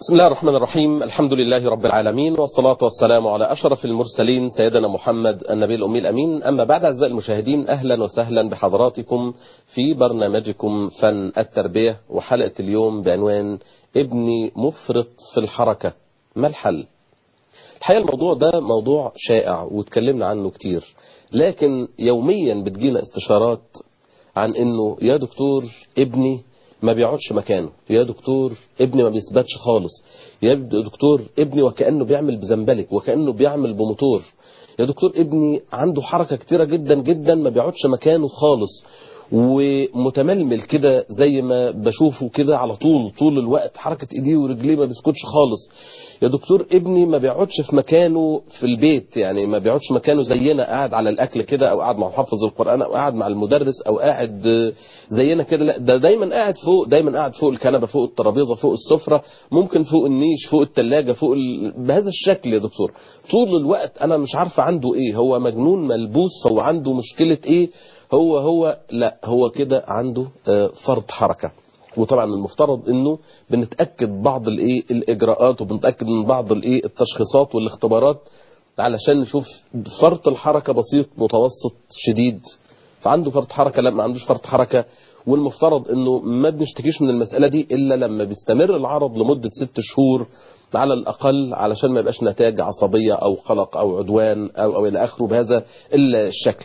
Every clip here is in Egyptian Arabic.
بسم الله الرحمن الرحيم الحمد لله رب العالمين والصلاة والسلام على أشرف المرسلين سيدنا محمد النبي الأمي الأمين أما بعد أعزائي المشاهدين أهلا وسهلا بحضراتكم في برنامجكم فن التربية وحلقة اليوم بعنوان ابني مفرط في الحركة ما الحل الحقيقة الموضوع ده موضوع شائع واتكلمنا عنه كتير لكن يوميا بتجينا استشارات عن انه يا دكتور ابني ما بيقعدش مكانه يا دكتور ابني ما بيثبتش خالص يا دكتور ابني وكأنه بيعمل بزنبلك وكأنه بيعمل بموتور يا دكتور ابني عنده حركة كتيرة جدا جدا ما بيقعدش مكانه خالص ومتململ كده زي ما بشوفه كده على طول طول الوقت حركة ايديه ورجليه ما بيسكتش خالص يا دكتور ابني ما بيقعدش في مكانه في البيت يعني ما بيقعدش مكانه زينا قاعد على الاكل كده او قاعد مع محفظ القرآن او قاعد مع المدرس او قاعد زينا كده لا ده دايما قاعد فوق دايما قاعد فوق الكنبه فوق الترابيزه فوق السفره ممكن فوق النيش فوق الثلاجه فوق ال... بهذا الشكل يا دكتور طول الوقت انا مش عارفه عنده ايه هو مجنون ملبوس هو عنده مشكله ايه هو هو لا هو كده عنده فرط حركه وطبعا المفترض انه بنتاكد بعض الايه الاجراءات وبنتاكد من بعض الايه التشخيصات والاختبارات علشان نشوف فرط الحركه بسيط متوسط شديد فعنده فرط حركه لا ما عندوش فرط حركه والمفترض انه ما بنشتكيش من المساله دي الا لما بيستمر العرض لمده ست شهور على الاقل علشان ما يبقاش نتاج عصبيه او قلق او عدوان او او الى اخره بهذا الشكل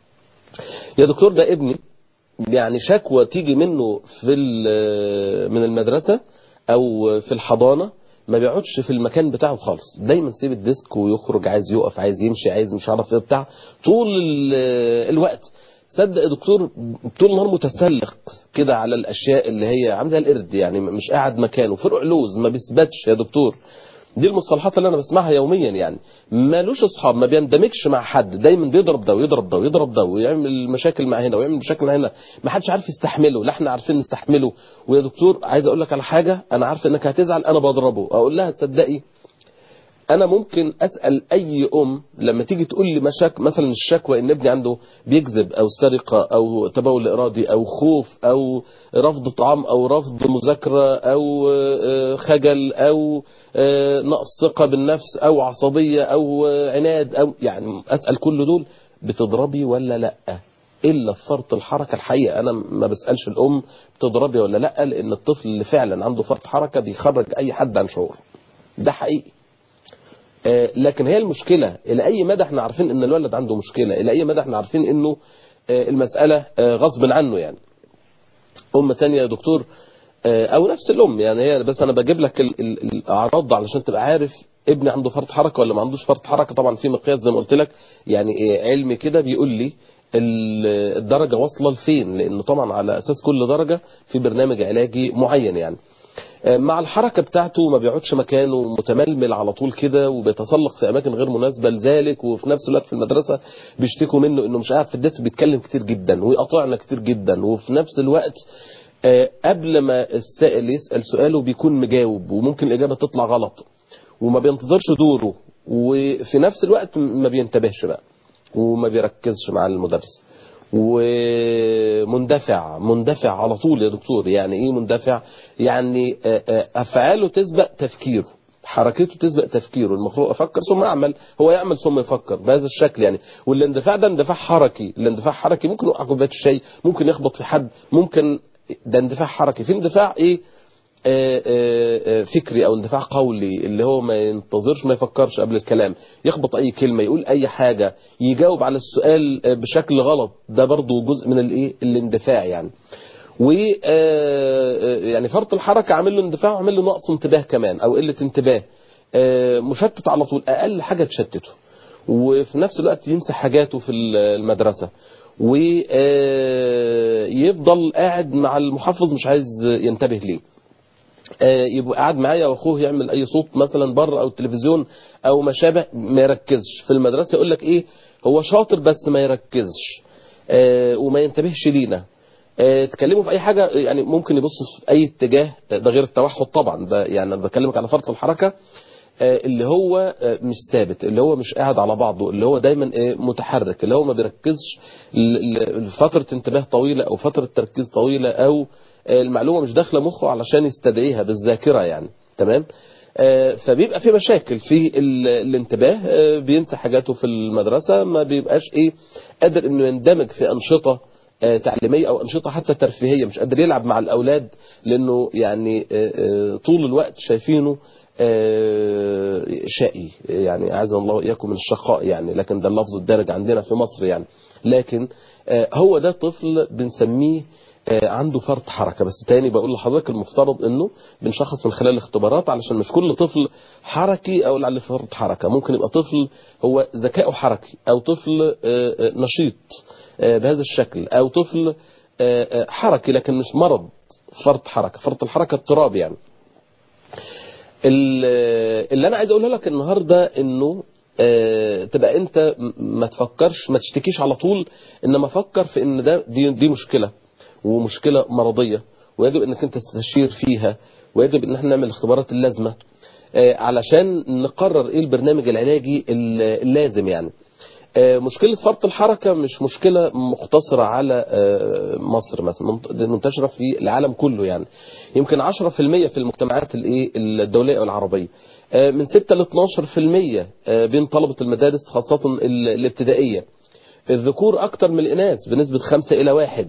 يا دكتور ده ابني يعني شكوى تيجي منه في من المدرسة او في الحضانة ما بيقعدش في المكان بتاعه خالص دايما سيب الديسك ويخرج عايز يقف عايز يمشي عايز مش عارف ايه بتاع طول الوقت صدق يا دكتور طول النهار متسلق كده على الاشياء اللي هي عامله زي القرد يعني مش قاعد مكانه فرق لوز ما بيثبتش يا دكتور دي المصطلحات اللي انا بسمعها يوميا يعني مالوش اصحاب ما بيندمجش مع حد دايما بيضرب ده ويضرب ده ويضرب ده ويعمل مشاكل مع هنا ويعمل مشاكل مع هنا ما حدش عارف يستحمله لا احنا عارفين نستحمله ويا دكتور عايز اقول لك على حاجه انا عارف انك هتزعل انا بضربه اقول لها تصدقي انا ممكن اسال اي ام لما تيجي تقول لي مشاك مثلا الشكوى ان ابني عنده بيكذب او سرقه او تبول ارادي او خوف او رفض طعام او رفض مذاكره او خجل او نقص ثقه بالنفس او عصبيه او عناد او يعني اسال كل دول بتضربي ولا لا الا فرط الحركه الحقيقه انا ما بسالش الام بتضربي ولا لا لان الطفل اللي فعلا عنده فرط حركه بيخرج اي حد عن شعور ده حقيقي لكن هي المشكلة إلى أي مدى احنا عارفين إن الولد عنده مشكلة إلى أي مدى احنا عارفين إنه المسألة غصب عنه يعني أم تانية يا دكتور أو نفس الأم يعني هي بس أنا بجيب لك الأعراض علشان تبقى عارف ابني عنده فرط حركة ولا ما عندوش فرط حركة طبعا في مقياس زي ما قلت لك يعني علمي كده بيقول لي الدرجة واصلة لفين لأنه طبعا على أساس كل درجة في برنامج علاجي معين يعني مع الحركة بتاعته ما بيقعدش مكانه متململ على طول كده وبيتسلق في أماكن غير مناسبة لذلك وفي نفس الوقت في المدرسة بيشتكوا منه إنه مش قاعد في الديسك بيتكلم كتير جدا ويقاطعنا كتير جدا وفي نفس الوقت قبل ما السائل يسأل سؤاله بيكون مجاوب وممكن الإجابة تطلع غلط وما بينتظرش دوره وفي نفس الوقت ما بينتبهش بقى وما بيركزش مع المدرس ومندفع مندفع على طول يا دكتور يعني ايه مندفع يعني افعاله تسبق تفكيره حركته تسبق تفكيره المفروض افكر ثم اعمل هو يعمل ثم يفكر بهذا الشكل يعني والاندفاع ده اندفاع حركي الاندفاع حركي ممكن يوقع كوبايه الشاي ممكن يخبط في حد ممكن ده اندفاع حركي في اندفاع ايه آآ آآ فكري او اندفاع قولي اللي هو ما ينتظرش ما يفكرش قبل الكلام يخبط اي كلمة يقول اي حاجة يجاوب على السؤال بشكل غلط ده برضو جزء من الايه الاندفاع يعني و يعني فرط الحركة عامل له اندفاع وعامل له نقص انتباه كمان او قلة انتباه مشتت على طول اقل حاجة تشتته وفي نفس الوقت ينسى حاجاته في المدرسة ويفضل قاعد مع المحفظ مش عايز ينتبه ليه يبقى قاعد معايا واخوه يعمل اي صوت مثلا بره او التلفزيون او ما شابه ما يركزش في المدرسه يقول لك ايه هو شاطر بس ما يركزش وما ينتبهش لينا تكلموا في اي حاجه يعني ممكن يبص في اي اتجاه ده غير التوحد طبعا ده يعني انا بكلمك على فرط الحركه اللي هو مش ثابت اللي هو مش قاعد على بعضه اللي هو دايما متحرك اللي هو ما بيركزش فتره انتباه طويله او فتره تركيز طويله او المعلومة مش داخلة مخه علشان يستدعيها بالذاكرة يعني تمام آه، فبيبقى في مشاكل في ال- الانتباه آه، بينسى حاجاته في المدرسة ما بيبقاش ايه قادر انه يندمج في انشطة آه، تعليمية او انشطة حتى ترفيهية مش قادر يلعب مع الاولاد لانه يعني آه، آه، طول الوقت شايفينه آه، شقي يعني اعاذنا الله واياكم من الشقاء يعني لكن ده اللفظ الدارج عندنا في مصر يعني لكن آه، هو ده طفل بنسميه آه، عنده فرط حركة بس تاني بقول لحضرتك المفترض انه بنشخص من خلال الاختبارات علشان مش كل طفل حركي او اللي عليه فرط حركة ممكن يبقى طفل هو ذكائه حركي او طفل آه، آه، نشيط آه، بهذا الشكل او طفل آه، آه، حركي لكن مش مرض فرط حركة فرط الحركة اضطراب يعني ال- اللي انا عايز اقوله لك النهارده انه آه، تبقى انت م- ما تفكرش ما تشتكيش على طول انما فكر في ان ده دي, دي مشكله ومشكله مرضيه ويجب انك انت تستشير فيها ويجب ان احنا نعمل الاختبارات اللازمه آه، علشان نقرر ايه البرنامج العلاجي ال- اللازم يعني آه، مشكلة فرط الحركة مش مشكلة مقتصرة على آه، مصر مثلا منت- منتشرة في العالم كله يعني يمكن 10% في المجتمعات الايه الدولية والعربية آه، من 6 ل 12% آه، بين طلبة المدارس خاصة ال- الابتدائية الذكور أكتر من الإناث بنسبة 5 إلى 1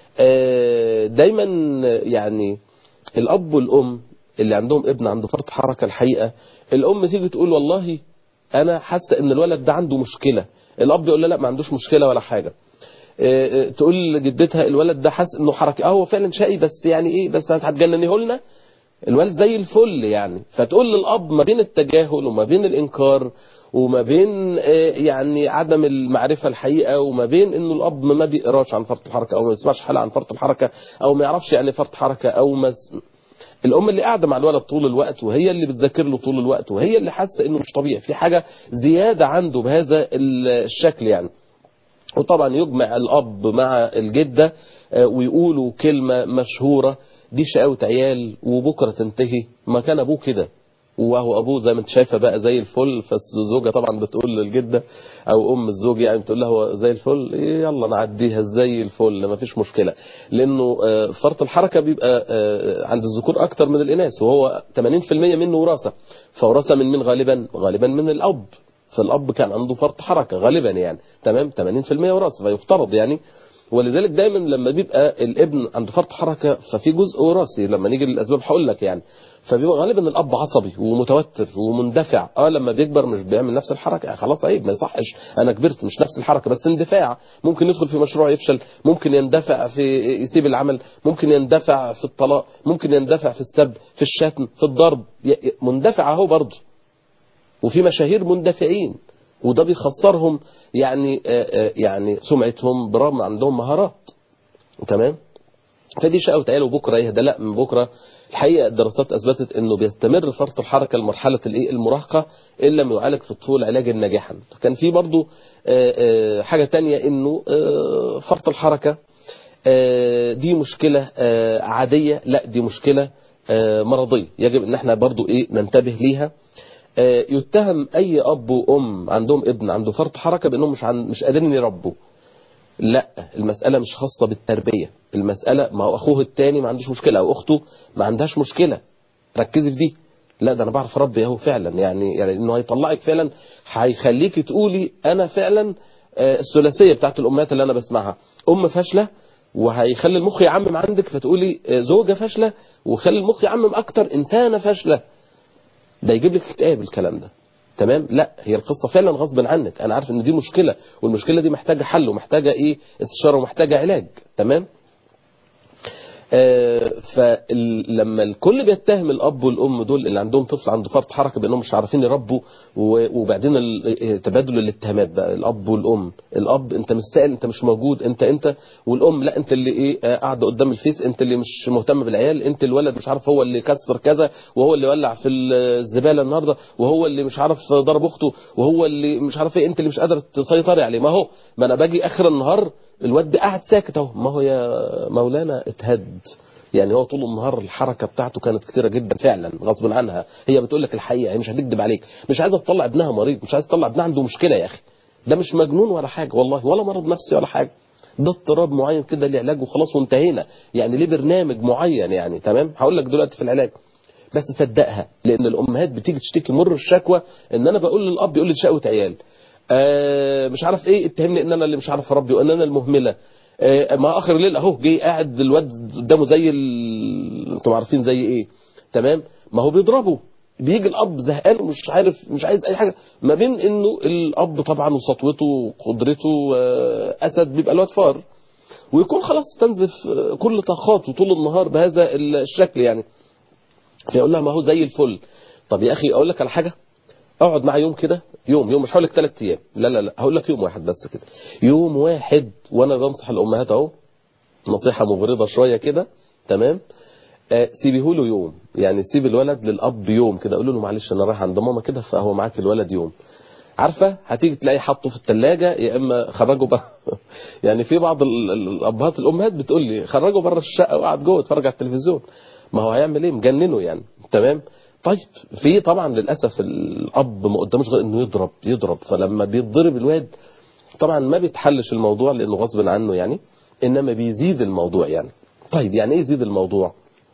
آه، دايما يعني الأب والأم اللي عندهم ابن عنده فرط حركة الحقيقة الأم تيجي تقول والله أنا حاسة إن الولد ده عنده مشكلة الأب يقول لها لا ما عندوش مشكلة ولا حاجة آه، آه، تقول لجدتها الولد ده حاسس إنه حركي اه هو فعلا شقي بس يعني إيه بس هتجننيه لنا الولد زي الفل يعني فتقول للأب ما بين التجاهل وما بين الإنكار وما بين آه، يعني عدم المعرفة الحقيقة وما بين انه الاب ما بيقراش عن فرط الحركة او ما يسمعش حلقة عن فرط الحركة او ما يعرفش يعني فرط حركة او ما س- الام اللي قاعدة مع الولد طول الوقت وهي اللي بتذاكر له طول الوقت وهي اللي حاسة انه مش طبيعي في حاجة زيادة عنده بهذا ال- الشكل يعني وطبعا يجمع الاب مع الجده آه، ويقولوا كلمه مشهوره دي شقاوه عيال وبكره تنتهي ما كان ابوه كده وهو ابوه زي ما انت شايفه بقى زي الفل فالزوجه طبعا بتقول للجده او ام الزوج يعني بتقول لها هو زي الفل إيه يلا نعديها زي الفل ما فيش مشكله لانه آه، فرط الحركه بيبقى آه، عند الذكور اكتر من الاناث وهو 80% منه وراثه فوراثه من من غالبا غالبا من الاب فالاب كان عنده فرط حركه غالبا يعني تمام 80% وراثه فيفترض يعني ولذلك دايما لما بيبقى الابن عنده فرط حركه ففي جزء وراثي لما نيجي للاسباب هقول لك يعني فبيبقى غالبا الاب عصبي ومتوتر ومندفع اه لما بيكبر مش بيعمل نفس الحركه يعني خلاص عيب ما يصحش انا كبرت مش نفس الحركه بس اندفاع ممكن يدخل في مشروع يفشل ممكن يندفع في يسيب العمل ممكن يندفع في الطلاق ممكن يندفع في السب في الشتم في الضرب ي- ي- مندفع اهو برضه وفي مشاهير مندفعين وده بيخسرهم يعني آه، آه، يعني سمعتهم برغم عندهم مهارات تمام فدي شقاوة عيال وبكره يهدى لا من بكره الحقيقه الدراسات اثبتت انه بيستمر فرط الحركه لمرحله الايه المراهقه ان لم يعالج في الطفوله علاجا ناجحا كان في برضو آه، آه، حاجه تانية انه آه، فرط الحركه آه، دي مشكله آه، عاديه لا دي مشكله آه، مرضيه يجب ان احنا برضو ايه ننتبه ليها آه، يتهم اي اب وام عندهم ابن عنده فرط حركه بانهم مش عن مش قادرين يربوا لا المسألة مش خاصة بالتربية المسألة ما هو أخوه التاني ما عندوش مشكلة أو أخته ما عندهاش مشكلة ركزي في دي لا ده أنا بعرف أربي أهو فعلا يعني يعني إنه هيطلعك فعلا هيخليك تقولي أنا فعلا آه، الثلاثية بتاعت الأمهات اللي أنا بسمعها أم فاشلة وهيخلي المخ يعمم عندك فتقولي آه، زوجة فاشلة وخلي المخ يعمم أكتر إنسانة فاشلة ده يجيب لك اكتئاب الكلام ده تمام لا هي القصة فعلا غصب عنك انا عارف ان دي مشكلة والمشكلة دي محتاجة حل ومحتاجة ايه استشارة ومحتاجة علاج تمام آه فلما الكل بيتهم الاب والام دول اللي عندهم طفل عنده فرط حركه بانهم مش عارفين يربوا و- وبعدين ال- تبادل الاتهامات بقى الاب والام الاب انت مش سائل انت مش موجود انت انت والام لا انت اللي ايه آه، قاعده قدام الفيس انت اللي مش مهتم بالعيال انت الولد مش عارف هو اللي كسر كذا وهو اللي ولع في الزباله النهارده وهو اللي مش عارف ضرب اخته وهو اللي مش عارف ايه انت اللي مش قادر تسيطري عليه ما هو ما انا باجي اخر النهار الواد ده قاعد ساكت اهو ما هو يا مولانا اتهد يعني هو طول النهار الحركه بتاعته كانت كتيره جدا فعلا غصب عنها هي بتقول لك الحقيقه هي مش هتكذب عليك مش عايزه تطلع ابنها مريض مش عايزه تطلع ابنها عنده مشكله يا اخي ده مش مجنون ولا حاجه والله ولا مرض نفسي ولا حاجه ده اضطراب معين كده ليه علاج وخلاص وانتهينا يعني ليه برنامج معين يعني تمام هقول لك دلوقتي في العلاج بس صدقها لان الامهات بتيجي تشتكي مر الشكوى ان انا بقول للاب يقول لي شقوه عيال آه مش عارف ايه اتهمني ان انا اللي مش عارف اربي وان انا المهمله آه مع اخر الليل اهو جه قاعد الواد قدامه زي ال... انتم عارفين زي ايه تمام ما هو بيضربه بيجي الاب زهقان ومش عارف مش عايز اي حاجه ما بين انه الاب طبعا وسطوته وقدرته آه اسد بيبقى الواد فار ويكون خلاص استنزف كل طاقاته طول النهار بهذا الشكل يعني فيقول لها ما هو زي الفل طب يا اخي اقول لك على حاجه اقعد معاه يوم كده يوم يوم مش هقول لك ثلاث ايام لا لا لا هقول لك يوم واحد بس كده يوم واحد وانا بنصح الامهات اهو نصيحه مغرضه شويه كده تمام آه سيبيه له يوم يعني سيب الولد للاب يوم كده قول له معلش انا رايح عند ماما كده فهو معاك الولد يوم عارفه هتيجي تلاقي حاطه في الثلاجه يا اما خرجه بره يعني في بعض الابهات الامهات بتقول لي خرجه بره الشقه وقعد جوه اتفرج على التلفزيون ما هو هيعمل ايه مجننه يعني تمام طيب في طبعا للاسف الاب ما قداموش غير انه يضرب يضرب فلما بيتضرب الواد طبعا ما بيتحلش الموضوع لانه غصب عنه يعني انما بيزيد الموضوع يعني طيب يعني ايه يزيد الموضوع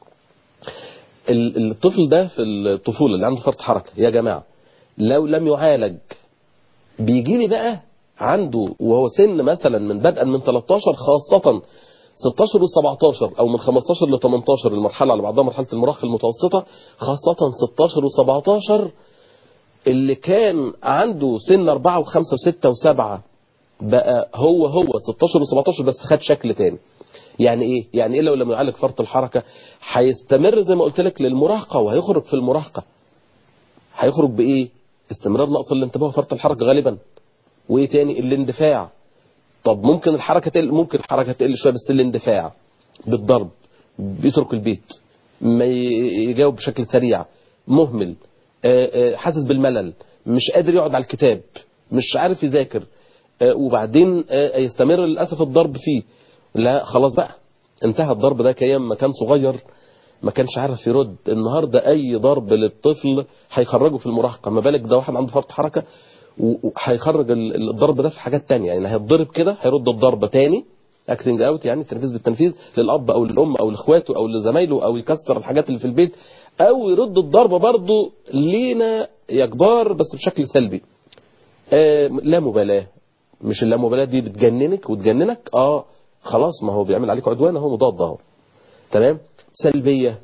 الطفل ده في الطفوله اللي عنده فرط حركه يا جماعه لو لم يعالج بيجي لي بقى عنده وهو سن مثلا من بدءا من 13 خاصة 16 و17 او من 15 ل 18 المرحلة اللي بعدها مرحلة المراهقة المتوسطة خاصة 16 و17 اللي كان عنده سن 4 و5 و6 و7 بقى هو هو 16 و17 بس خد شكل تاني يعني ايه يعني ايه لو لم يعالج فرط الحركة هيستمر زي ما قلت لك للمراهقة وهيخرج في المراهقة هيخرج بايه استمرار نقص الانتباه وفرط الحركة غالبا وايه تاني الاندفاع طب ممكن الحركة تقل ممكن الحركة تقل شوية بس الاندفاع بالضرب بيترك البيت ما يجاوب بشكل سريع مهمل حاسس بالملل مش قادر يقعد على الكتاب مش عارف يذاكر وبعدين يستمر للأسف الضرب فيه لا خلاص بقى انتهى الضرب ده كيام ما كان صغير ما كانش عارف يرد النهارده اي ضرب للطفل هيخرجه في المراهقه ما بالك ده واحد عنده فرط حركه وهيخرج الضرب ده في حاجات تانية يعني هيتضرب كده هيرد الضربه تاني اكتنج اوت يعني التنفيذ بالتنفيذ للاب او للام او لاخواته او لزمايله او يكسر الحاجات اللي في البيت او يرد الضربه برضه لينا يا كبار بس بشكل سلبي آه لا مبالاه مش اللامبالاه دي بتجننك وتجننك اه خلاص ما هو بيعمل عليك عدوان اهو مضاد اهو تمام سلبيه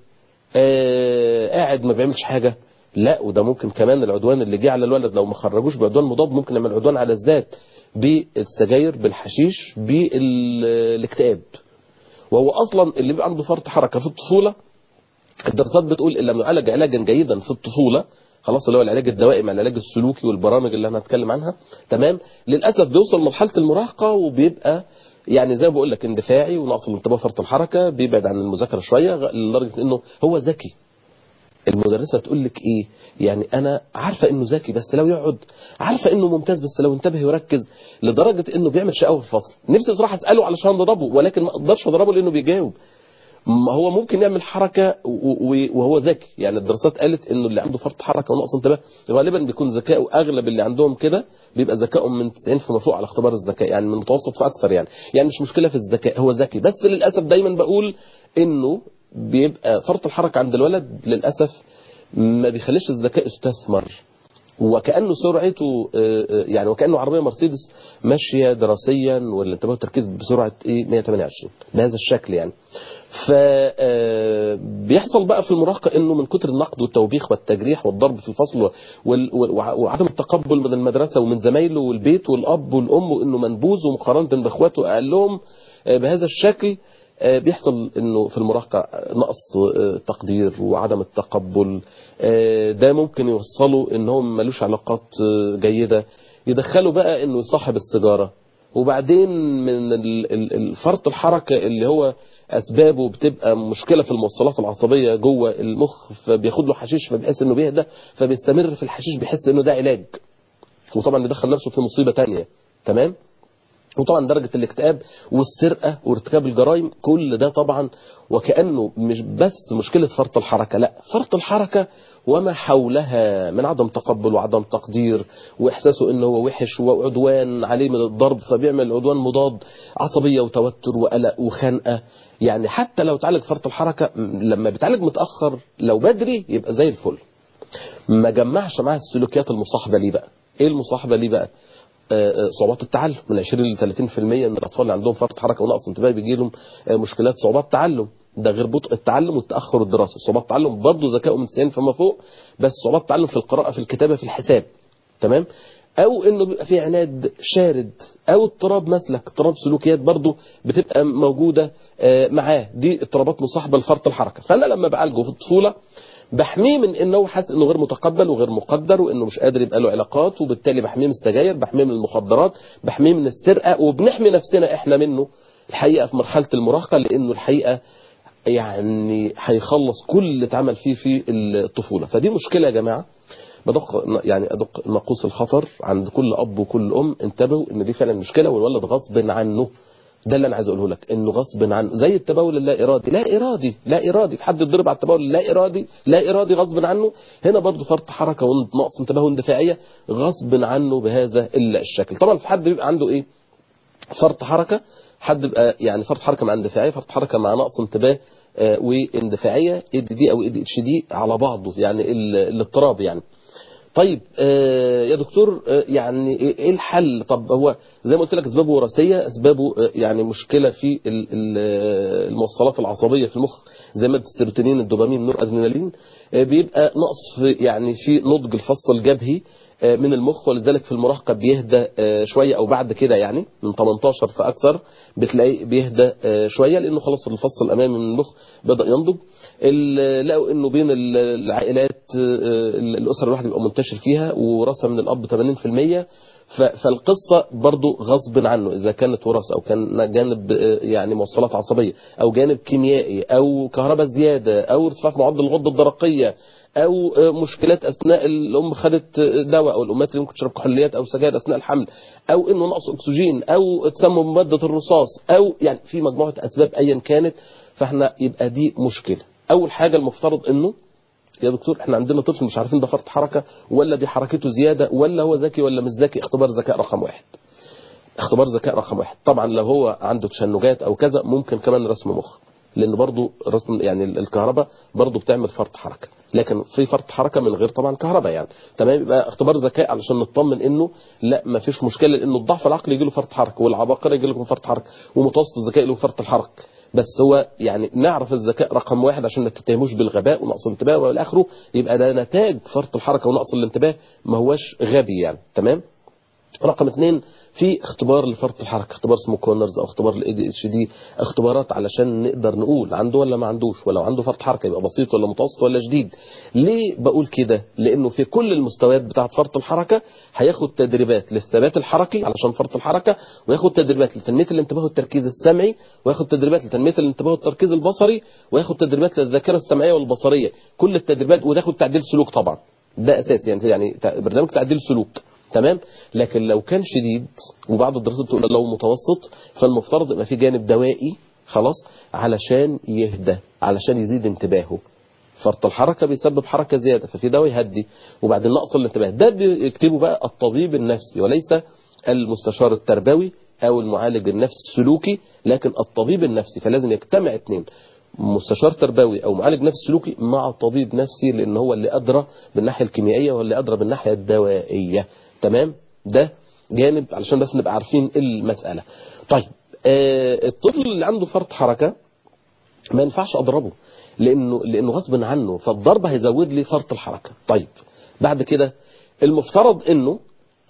آه قاعد ما بيعملش حاجه لا وده ممكن كمان العدوان اللي جه على الولد لو ما خرجوش بعدوان مضاد ممكن يعمل عدوان على الذات بالسجاير بالحشيش بالاكتئاب وهو اصلا اللي بيبقى عنده فرط حركه في الطفوله الدراسات بتقول ان لم يعالج علاجا جيدا في الطفوله خلاص اللي هو العلاج الدوائي مع العلاج السلوكي والبرامج اللي انا هتكلم عنها تمام للاسف بيوصل مرحله المراهقه وبيبقى يعني زي ما بقول لك اندفاعي ونقص الانتباه فرط الحركه بيبعد عن المذاكره شويه لدرجه انه هو ذكي المدرسه تقول لك ايه يعني انا عارفه انه ذكي بس لو يقعد عارفه انه ممتاز بس لو انتبه ويركز لدرجه انه بيعمل شقاوه في الفصل نفسي بصراحه اساله علشان اضربه ولكن ما اقدرش اضربه لانه بيجاوب ما هو ممكن يعمل حركة وهو ذكي يعني الدراسات قالت انه اللي عنده فرط حركة ونقص انتباه غالبا بيكون ذكائه اغلب اللي عندهم كده بيبقى ذكائهم من 90 فما فوق على اختبار الذكاء يعني من متوسط فاكثر يعني يعني مش مشكلة في الذكاء هو ذكي بس للاسف دايما بقول انه بيبقى فرط الحركة عند الولد للاسف ما بيخليش الذكاء يستثمر وكأنه سرعته يعني وكأنه عربية مرسيدس ماشية دراسيا والانتباه والتركيز بسرعة ايه 128 بهذا الشكل يعني فبيحصل بقى في المراهقة انه من كتر النقد والتوبيخ والتجريح والضرب في الفصل وعدم التقبل من المدرسة ومن زمايله والبيت والاب والام وانه منبوذ ومقارنة باخواته اقلهم بهذا الشكل بيحصل انه في المراهقة نقص تقدير وعدم التقبل ده ممكن يوصلوا انهم ملوش علاقات جيدة يدخلوا بقى انه يصاحب السيجارة وبعدين من الفرط الحركة اللي هو اسبابه بتبقى مشكله في الموصلات العصبيه جوه المخ فبياخد له حشيش فبيحس انه بيهدى فبيستمر في الحشيش بيحس انه ده علاج وطبعا بيدخل نفسه في مصيبه تانية تمام وطبعا درجة الاكتئاب والسرقة وارتكاب الجرائم كل ده طبعا وكأنه مش بس مشكلة فرط الحركة لا فرط الحركة وما حولها من عدم تقبل وعدم تقدير واحساسه انه هو وحش وعدوان عليه من الضرب فبيعمل عدوان مضاد عصبية وتوتر وقلق وخنقة يعني حتى لو تعالج فرط الحركة لما بيتعالج متأخر لو بدري يبقى زي الفل ما جمعش معاه السلوكيات المصاحبة ليه بقى ايه المصاحبة ليه بقى صعوبات التعلم من 20 ل 30% من الاطفال اللي عندهم فرط حركه ونقص انتباه بيجي لهم مشكلات صعوبات تعلم ده غير بطء التعلم والتاخر الدراسي صعوبات التعلم برضه ذكائه من 90 فما فوق بس صعوبات التعلم في القراءه في الكتابه في الحساب تمام او انه بيبقى في عناد شارد او اضطراب مسلك اضطراب سلوكيات برضه بتبقى موجوده معاه دي اضطرابات مصاحبه لفرط الحركه فانا لما بعالجه في الطفوله بحميه من انه هو حاسس انه غير متقبل وغير مقدر وانه مش قادر يبقى له علاقات وبالتالي بحميه من السجاير بحميه من المخدرات بحميه من السرقه وبنحمي نفسنا احنا منه الحقيقه في مرحله المراهقه لانه الحقيقه يعني هيخلص كل اللي اتعمل فيه في الطفوله فدي مشكله يا جماعه بدق يعني ادق ناقوس الخطر عند كل اب وكل ام انتبهوا ان دي فعلا مشكله والولد غصب عنه ده اللي انا عايز اقوله لك انه غصب عنه زي التبول اللا ارادي لا ارادي لا ارادي في حد يتضرب على التبول اللا ارادي لا ارادي غصب عنه هنا برضه فرط حركه ونقص انتباه واندفاعيه غصب عنه بهذا الشكل طبعا في حد بيبقى عنده ايه فرط حركه حد بيبقى يعني فرط حركه مع اندفاعيه فرط حركه مع نقص انتباه آه واندفاعيه اي دي دي او اي دي اتش دي على بعضه يعني الاضطراب يعني طيب آه يا دكتور آه يعني ايه الحل طب هو زي ما قلت لك اسبابه وراثيه اسبابه آه يعني مشكله في الموصلات العصبيه في المخ زي ماده السيروتونين الدوبامين النور ادرينالين بيبقى نقص في يعني في نضج الفص الجبهي من المخ ولذلك في المراهقه بيهدى شويه او بعد كده يعني من 18 فاكثر بتلاقيه بيهدى شويه لانه خلاص الفص الامامي من المخ بدا ينضج لقوا انه بين العائلات الاسر الواحد بيبقى منتشر فيها وراثه من الاب 80% فالقصة برضو غصب عنه إذا كانت وراثة أو كان جانب يعني موصلات عصبية أو جانب كيميائي أو كهرباء زيادة أو ارتفاع في معدل الغدة الدرقية أو مشكلات أثناء الأم خدت دواء أو الأمهات اللي ممكن تشرب كحوليات أو سجاير أثناء الحمل أو إنه نقص أكسجين أو تسمم بمادة الرصاص أو يعني في مجموعة أسباب أيا كانت فإحنا يبقى دي مشكلة أول حاجة المفترض إنه يا دكتور احنا عندنا طفل مش عارفين ده فرط حركة ولا دي حركته زيادة ولا هو ذكي ولا مش ذكي اختبار ذكاء رقم واحد اختبار ذكاء رقم واحد طبعا لو هو عنده تشنجات او كذا ممكن كمان رسم مخ لان برضو رسم يعني الكهرباء برضو بتعمل فرط حركة لكن في فرط حركة من غير طبعا كهرباء يعني تمام يبقى اختبار ذكاء علشان نطمن انه لا ما فيش مشكلة لانه الضعف العقلي يجي له فرط حركة والعباقرة يجي لهم فرط حركة ومتوسط الذكاء له فرط الحركة بس هو يعني نعرف الذكاء رقم واحد عشان ما تتهموش بالغباء ونقص الانتباه والى اخره يبقى ده نتاج فرط الحركه ونقص الانتباه ما هوش غبي يعني تمام رقم اثنين في اختبار لفرط الحركه اختبار اسمه كونرز او اختبار الاي دي اتش دي اختبارات علشان نقدر نقول عنده ولا ما عندوش ولو عنده فرط حركه يبقى بسيط ولا متوسط ولا شديد ليه بقول كده لانه في كل المستويات بتاعه فرط الحركه هياخد تدريبات للثبات الحركي علشان فرط الحركه وياخد تدريبات لتنميه الانتباه والتركيز السمعي وياخد تدريبات لتنميه الانتباه والتركيز البصري وياخد تدريبات للذاكره السمعيه والبصريه كل التدريبات وياخد تعديل سلوك طبعا ده اساسي يعني يعني برنامج تعديل سلوك تمام لكن لو كان شديد وبعض الدراسات بتقول لو متوسط فالمفترض يبقى في جانب دوائي خلاص علشان يهدى علشان يزيد انتباهه فرط الحركه بيسبب حركه زياده ففي دواء يهدي وبعدين نقص الانتباه ده بيكتبه بقى الطبيب النفسي وليس المستشار التربوي او المعالج النفسي السلوكي لكن الطبيب النفسي فلازم يجتمع اثنين مستشار تربوي او معالج نفسي سلوكي مع طبيب نفسي لان هو اللي ادرى بالناحيه الكيميائيه واللي ادرى بالناحيه الدوائيه تمام ده جانب علشان بس نبقى عارفين المساله طيب آه الطفل اللي عنده فرط حركه ما ينفعش اضربه لانه لانه غصب عنه فالضرب هيزود لي فرط الحركه طيب بعد كده المفترض انه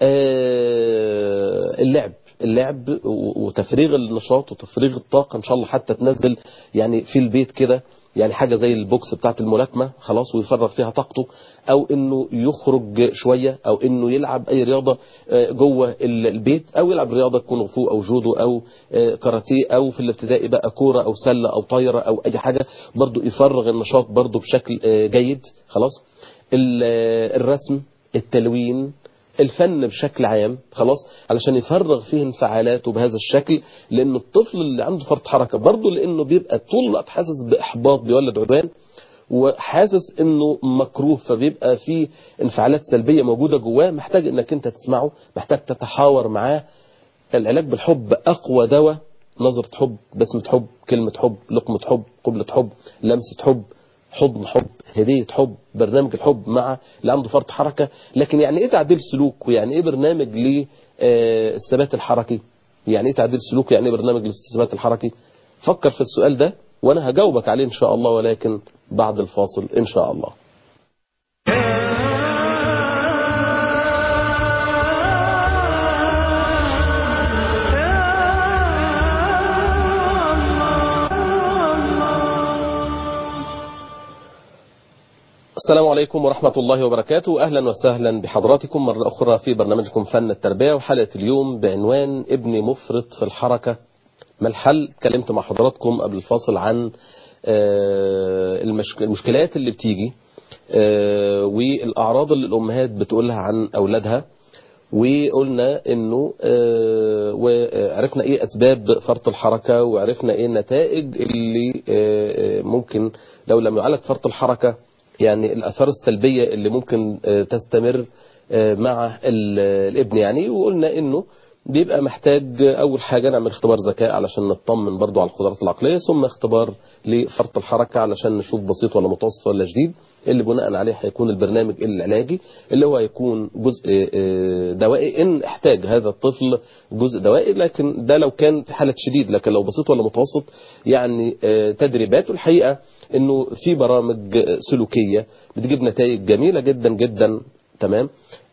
آه اللعب اللعب وتفريغ النشاط وتفريغ الطاقة ان شاء الله حتى تنزل يعني في البيت كده يعني حاجة زي البوكس بتاعت الملاكمة خلاص ويفرغ فيها طاقته او انه يخرج شوية او انه يلعب اي رياضة جوه البيت او يلعب رياضة كونغ فو او جودو او كاراتيه او في الابتدائي بقى كورة او سلة او طايرة او اي حاجة برضو يفرغ النشاط برضو بشكل جيد خلاص الرسم التلوين الفن بشكل عام خلاص علشان يفرغ فيه انفعالاته بهذا الشكل لأن الطفل اللي عنده فرط حركة برضه لأنه بيبقى طول الوقت حاسس بإحباط بيولد عدوان وحاسس انه مكروه فبيبقى في انفعالات سلبية موجودة جواه محتاج انك انت تسمعه محتاج تتحاور معاه العلاج بالحب اقوى دواء نظرة حب بسمة حب كلمة حب لقمة حب قبلة حب لمسة حب حضن حب هدية حب برنامج الحب مع اللي عنده فرط حركة لكن يعني ايه تعديل سلوك ويعني ايه برنامج للثبات الحركي يعني ايه تعديل سلوك يعني ايه برنامج للثبات الحركي فكر في السؤال ده وانا هجاوبك عليه ان شاء الله ولكن بعد الفاصل ان شاء الله السلام عليكم ورحمة الله وبركاته أهلا وسهلا بحضراتكم مرة أخرى في برنامجكم فن التربية وحلقة اليوم بعنوان ابني مفرط في الحركة ما الحل اتكلمت مع حضراتكم قبل الفاصل عن المشكلات اللي بتيجي والأعراض اللي الأمهات بتقولها عن أولادها وقلنا انه وعرفنا ايه اسباب فرط الحركة وعرفنا ايه النتائج اللي ممكن لو لم يعالج فرط الحركة يعني الأثار السلبية اللي ممكن تستمر مع الابن يعني وقلنا انه بيبقى محتاج اول حاجة نعمل اختبار ذكاء علشان نطمن برضو على القدرات العقلية ثم اختبار لفرط الحركة علشان نشوف بسيط ولا متوسط ولا شديد اللي بناء عليه هيكون البرنامج العلاجي اللي هو هيكون جزء دوائي ان احتاج هذا الطفل جزء دوائي لكن ده لو كان في حالة شديد لكن لو بسيط ولا متوسط يعني تدريبات والحقيقة انه في برامج سلوكية بتجيب نتائج جميلة جدا جدا تمام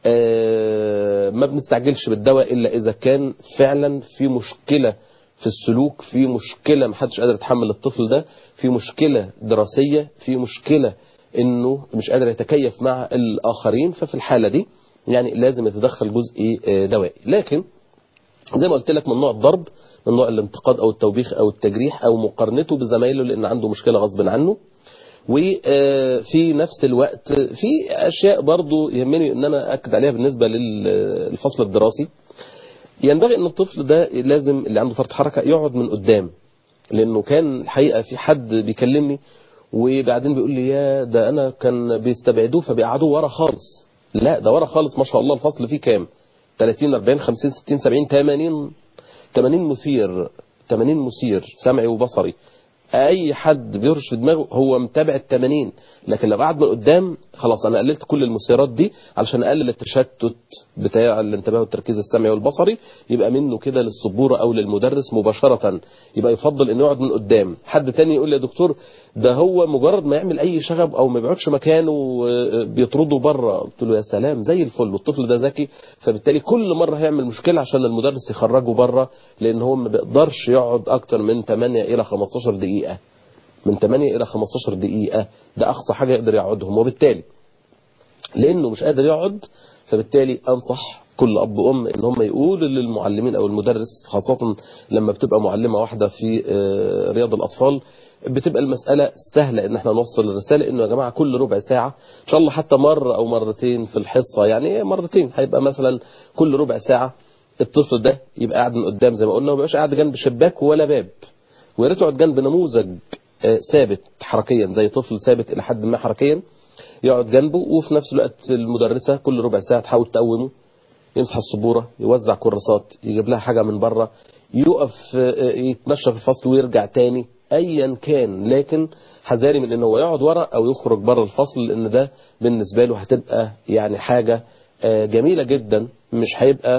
آه ما بنستعجلش بالدواء إلا إذا كان فعلا في مشكلة في السلوك في مشكلة محدش قادر يتحمل الطفل ده في مشكلة دراسية في مشكلة انه مش قادر يتكيف مع الآخرين ففي الحالة دي يعني لازم يتدخل جزء دوائي لكن زي ما قلت لك من نوع الضرب من نوع الانتقاد أو التوبيخ أو التجريح أو مقارنته بزمايله لأن عنده مشكلة غصب عنه وفي نفس الوقت في أشياء برضو يهمني أن أنا أكد عليها بالنسبة للفصل الدراسي ينبغي أن الطفل ده لازم اللي عنده فرط حركة يقعد من قدام لأنه كان الحقيقة في حد بيكلمني وبعدين بيقول لي يا ده أنا كان بيستبعدوه فبيقعدوه ورا خالص لا ده ورا خالص ما شاء الله الفصل فيه كام 30 40 50 60 70 80 80 مثير 80 مثير سمعي وبصري اي حد بيرش في دماغه هو متابع ال 80 لكن لو قعد من قدام خلاص انا قللت كل المثيرات دي علشان اقلل التشتت بتاع الانتباه والتركيز السمعي والبصري يبقى منه كده للسبوره او للمدرس مباشره يبقى يفضل انه يقعد من قدام حد تاني يقول لي يا دكتور ده هو مجرد ما يعمل اي شغب او ما بيقعدش مكانه بيطرده بره قلت له يا سلام زي الفل والطفل ده ذكي فبالتالي كل مره هيعمل مشكله عشان المدرس يخرجه بره لان هو ما بيقدرش يقعد اكتر من 8 الى 15 دقيقه من 8 الى 15 دقيقه ده اقصى حاجه يقدر يقعدهم وبالتالي لانه مش قادر يقعد فبالتالي انصح كل اب وام ان هم يقولوا للمعلمين او المدرس خاصه لما بتبقى معلمه واحده في رياض الاطفال بتبقى المسألة سهلة ان احنا نوصل الرسالة انه يا جماعة كل ربع ساعة ان شاء الله حتى مرة او مرتين في الحصة يعني مرتين هيبقى مثلا كل ربع ساعة الطفل ده يبقى قاعد من قدام زي ما قلنا وما يبقاش قاعد جنب شباك ولا باب ويا ريت يقعد جنب نموذج ثابت حركيا زي طفل ثابت الى حد ما حركيا يقعد جنبه وفي نفس الوقت المدرسة كل ربع ساعة تحاول تقومه يمسح السبورة يوزع كراسات يجيب لها حاجة من بره يقف يتمشى في الفصل ويرجع تاني ايا كان لكن حذاري من انه هو يقعد ورا او يخرج بره الفصل لان ده بالنسبة له هتبقى يعني حاجة جميلة جدا مش هيبقى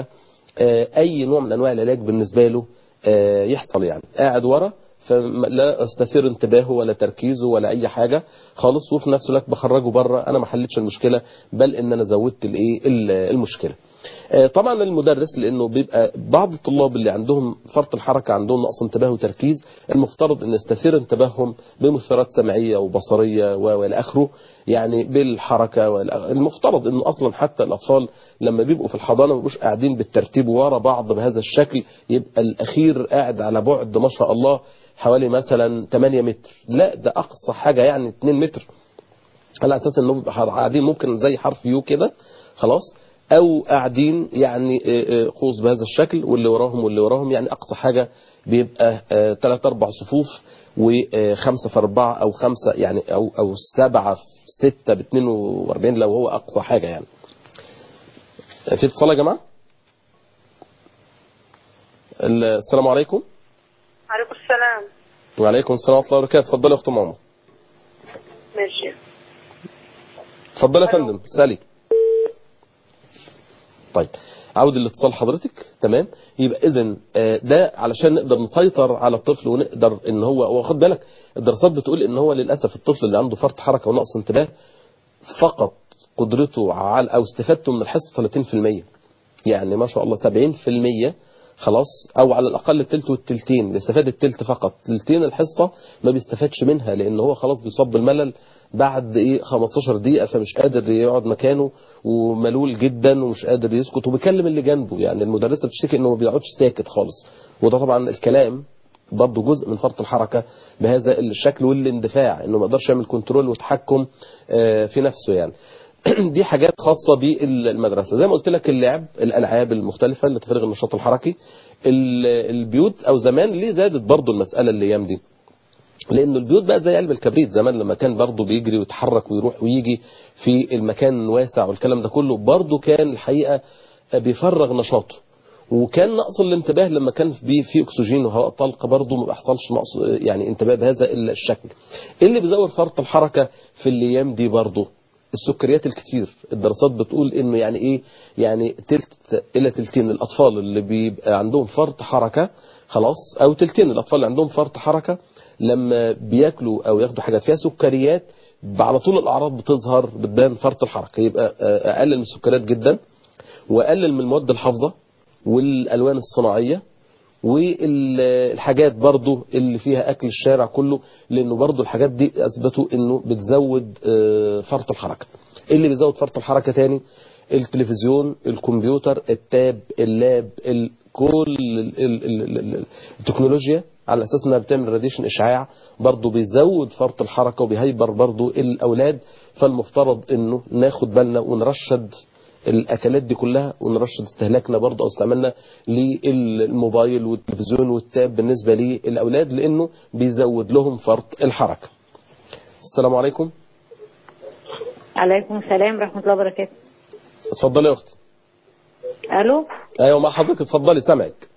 اي نوع من انواع العلاج بالنسبة له يحصل يعني قاعد ورا فلا استثير انتباهه ولا تركيزه ولا اي حاجة خالص وفي نفس الوقت بخرجه بره انا ما حلتش المشكلة بل ان انا زودت الايه المشكلة طبعا المدرس لانه بيبقى بعض الطلاب اللي عندهم فرط الحركة عندهم نقص انتباه وتركيز المفترض ان يستثير انتباههم بمثيرات سمعية وبصرية والى اخره يعني بالحركة المفترض انه اصلا حتى الاطفال لما بيبقوا في الحضانة ما بيبقوش قاعدين بالترتيب ورا بعض بهذا الشكل يبقى الاخير قاعد على بعد ما شاء الله حوالي مثلا 8 متر لا ده اقصى حاجة يعني 2 متر على اساس انهم قاعدين ممكن زي حرف يو كده خلاص او قاعدين يعني آه، آه، قوس بهذا الشكل واللي وراهم واللي وراهم يعني اقصى حاجه بيبقى ثلاث اربع صفوف وخمسه في اربعه او خمسه يعني او او سبعه في سته ب 42 لو هو اقصى حاجه يعني. في اتصال يا جماعه؟ السلام عليكم. عليكم السلام وعليكم السلام ورحمه الله وبركاته اتفضلي يا اخت ماما ماشي اتفضلي يا ألو. فندم اسالي طيب عود الاتصال حضرتك تمام يبقى اذا ده علشان نقدر نسيطر على الطفل ونقدر ان هو واخد بالك الدراسات بتقول ان هو للاسف الطفل اللي عنده فرط حركه ونقص انتباه فقط قدرته على او استفادته من الحصه 30% يعني ما شاء الله 70% خلاص او على الاقل التلت والتلتين بيستفاد التلت فقط تلتين الحصه ما بيستفادش منها لان هو خلاص بيصاب بالملل بعد ايه 15 دقيقه فمش قادر يقعد مكانه وملول جدا ومش قادر يسكت وبيكلم اللي جنبه يعني المدرسه بتشتكي انه ما بيقعدش ساكت خالص وده طبعا الكلام برضه جزء من فرط الحركه بهذا الشكل والاندفاع انه ما يقدرش يعمل كنترول وتحكم آه، في نفسه يعني دي حاجات خاصة بالمدرسة زي ما قلت لك اللعب الألعاب المختلفة اللي تفرغ النشاط الحركي ال- البيوت أو زمان ليه زادت برضو المسألة الأيام دي لأنه البيوت بقى زي قلب الكبريت زمان لما كان برضو بيجري ويتحرك ويروح ويجي في المكان واسع والكلام ده كله برضو كان الحقيقة بيفرغ نشاطه وكان نقص الانتباه لما كان في في اكسجين وهواء طلق برضه ما بيحصلش نقص يعني انتباه بهذا الشكل اللي بيزود فرط الحركه في الايام دي برضه السكريات الكتير الدراسات بتقول انه يعني ايه يعني تلت الى تلتين الاطفال اللي بيبقى عندهم فرط حركه خلاص او تلتين الاطفال اللي عندهم فرط حركه لما بياكلوا او ياخدوا حاجات فيها سكريات على طول الاعراض بتظهر بتبان فرط الحركه يبقى آه، اقلل من السكريات جدا واقلل من المواد الحافظه والالوان الصناعيه والحاجات برضو اللي فيها اكل الشارع كله لانه برضو الحاجات دي اثبتوا انه بتزود آه، فرط الحركه اللي بيزود فرط الحركه تاني التلفزيون الكمبيوتر التاب اللاب ال- كل ال- ال- ال- ال- التكنولوجيا على اساس انها بتعمل راديشن اشعاع برضه بيزود فرط الحركه وبيهيبر برضه الاولاد فالمفترض انه ناخد بالنا ونرشد الاكلات دي كلها ونرشد استهلاكنا برضه او استعمالنا للموبايل والتلفزيون والتاب بالنسبه للاولاد لانه بيزود لهم فرط الحركه. السلام عليكم عليكم السلام ورحمة الله وبركاته اتفضلي يا اختي. ألو ايوه مع حضرتك اتفضلي سامعك.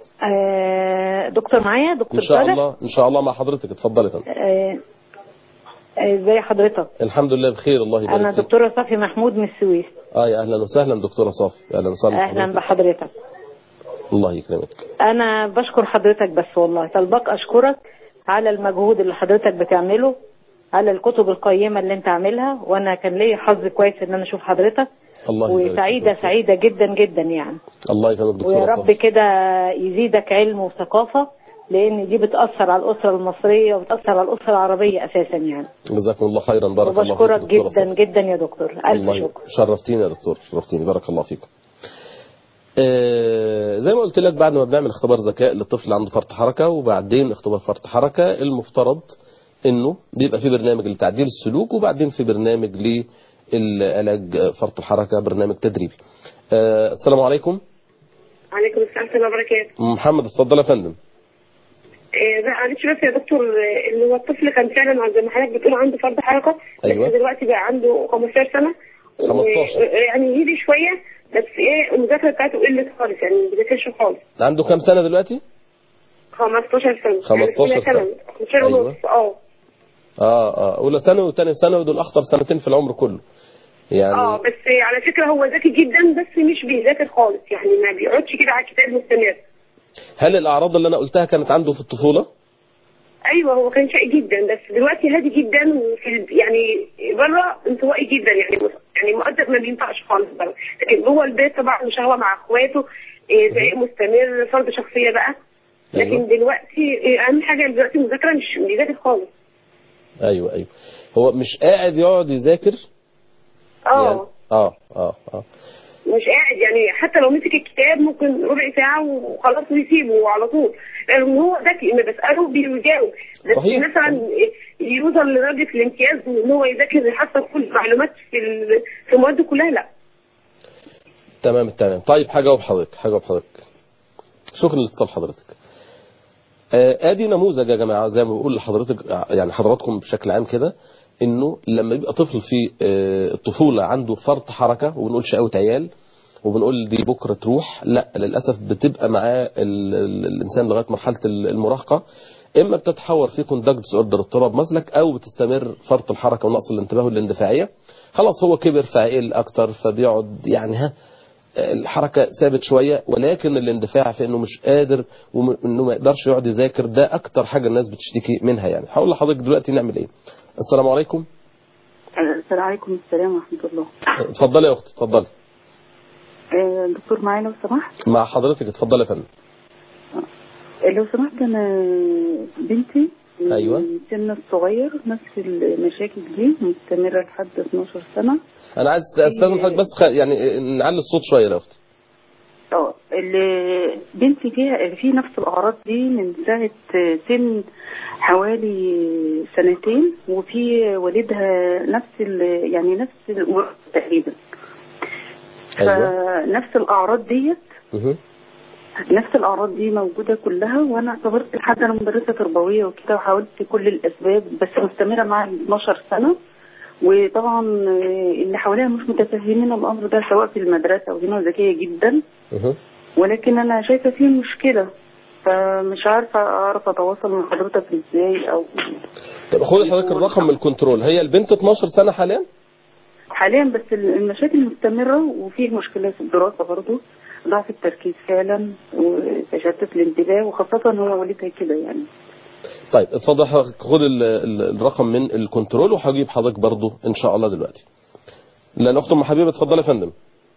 آه دكتور معايا دكتور ان شاء صالح؟ الله ان شاء الله مع حضرتك اتفضلي يا فندم. آه، آه، ازي حضرتك الحمد لله بخير الله يبارك انا فيك. دكتورة صافي محمود من السويس اه يا اهلا وسهلا دكتوره صافي اهلا وسهلا اهلا بحضرتك. بحضرتك الله يكرمك. انا بشكر حضرتك بس والله طلبك اشكرك على المجهود اللي حضرتك بتعمله على الكتب القيمة اللي انت عاملها وانا كان ليا حظ كويس ان انا اشوف حضرتك الله يبارك وسعيدة فيك. سعيدة جدا جدا يعني الله يكرمك دكتوره ويا رب صافي. كده يزيدك علم وثقافة لان دي بتأثر على الأسرة المصرية وبتأثر على الأسرة العربية أساسا يعني جزاكم الله خيرا بارك الله فيك وبشكرك دكتورة جدا صافي. جدا يا دكتور ألف الله شكر شرفتيني يا دكتور شرفتيني بارك الله فيكم آه، زي ما قلت لك بعد ما بنعمل اختبار ذكاء للطفل اللي عنده فرط حركه وبعدين اختبار فرط حركه المفترض انه بيبقى في برنامج لتعديل السلوك وبعدين في برنامج للعلاج فرط الحركه برنامج تدريبي. آه، السلام عليكم عليكم السلام ورحمة الله وبركاته. محمد اتفضل يا فندم. إيه لا معلش بس يا دكتور إيه، اللي هو الطفل كان فعلا زي ما حضرتك بتقول عنده فرط حركة أيوة. بس دلوقتي بقى عنده 15 سنة و- 15. يعني يزيد شوية بس ايه المذاكرة بتاعته قلت خالص يعني ما بيذاكرش خالص عنده كام سنه دلوقتي؟ 15 سنة 15 يعني سنة. 15 أيوة. ونص اه اه اه اولى ثانوي وثاني ثانوي دول اخطر سنتين في العمر كله. يعني اه بس على فكرة هو ذكي جدا بس مش بيذاكر خالص يعني ما بيقعدش كده على الكتاب مستمر هل الاعراض اللي انا قلتها كانت عنده في الطفوله؟ ايوه هو كان شقي جدا بس دلوقتي هادي جدا وفي ال- يعني بره انطوائي جدا يعني يعني مؤدب ما بينفعش خالص بره لكن جوه البيت طبعا مشاهوه مع اخواته إيه، زي مستمر فرض شخصيه بقى لكن أيوة. دلوقتي إيه، اهم حاجه دلوقتي المذاكره مش مش بيذاكر خالص ايوه ايوه هو مش قاعد يقعد يذاكر يعني اه اه اه اه مش قاعد يعني حتى لو مسك الكتاب ممكن ربع ساعه وخلاص ويسيبه على طول لان هو ذكي لما بساله بيجاوب بس صحيح، مثلا يوصل لدرجه الامتياز وان هو يذاكر يحصل كل المعلومات في ال- في المواد كلها لا تمام التمام طيب هجاوب حضرتك هجاوب حضرتك شكرا لاتصال حضرتك آه، ادي نموذج يا جماعه زي ما بقول لحضرتك يعني حضراتكم بشكل عام كده انه لما يبقى طفل في آه، الطفوله عنده فرط حركه وبنقول شقاوه عيال وبنقول دي بكره تروح لا للاسف بتبقى معاه ال- ال- الانسان لغايه مرحله ال- المراهقه اما بتتحور في كوندكت اوردر اضطراب مسلك او بتستمر فرط الحركه ونقص الانتباه والاندفاعيه خلاص هو كبر فعقل اكتر فبيقعد يعني ها الحركة ثابت شوية ولكن الاندفاع في انه مش قادر وانه ما يقدرش يقعد يذاكر ده اكتر حاجة الناس بتشتكي منها يعني هقول لحضرتك دلوقتي نعمل ايه السلام عليكم السلام عليكم السلام ورحمة الله اتفضلي يا اختي اتفضلي آه، دكتور معايا لو سمحت مع حضرتك اتفضلي يا فندم آه، لو سمحت أنا بنتي من أيوة. سن الصغير نفس المشاكل دي مستمرة لحد 12 سنة انا عايز استاذن حضرتك بس خ... يعني نعلي الصوت شوية يا اختي اه اللي بنتي فيها في نفس الأعراض دي من ساعة سن حوالي سنتين وفي والدها نفس ال- يعني نفس الأمور تقريبا ايوه فنفس الأعراض ديت مه. نفس الأعراض دي موجودة كلها وأنا اعتبرت لحد أنا مدرسة تربوية وكده وحاولت كل الأسباب بس مستمرة معاها 12 سنة وطبعا آه، اللي حواليها مش متفهمين الأمر ده سواء في المدرسة وهنا ذكية جدا مه. ولكن أنا شايفة فيه مشكلة فمش عارفة أعرف أتواصل مع حضرتك إزاي أو طب خدي حضرتك الرقم من الكنترول هي البنت 12 سنة حاليا حاليا بس المشاكل مستمرة وفيه مشكلة في الدراسة برضو ضعف التركيز فعلا وتشتت الانتباه وخاصة هو والدها كده يعني طيب اتفضل حضرتك خد ال... ال... الرقم من الكنترول وهجيب حضرتك برضو ان شاء الله دلوقتي لا الاخت ام حبيبه اتفضل يا فندم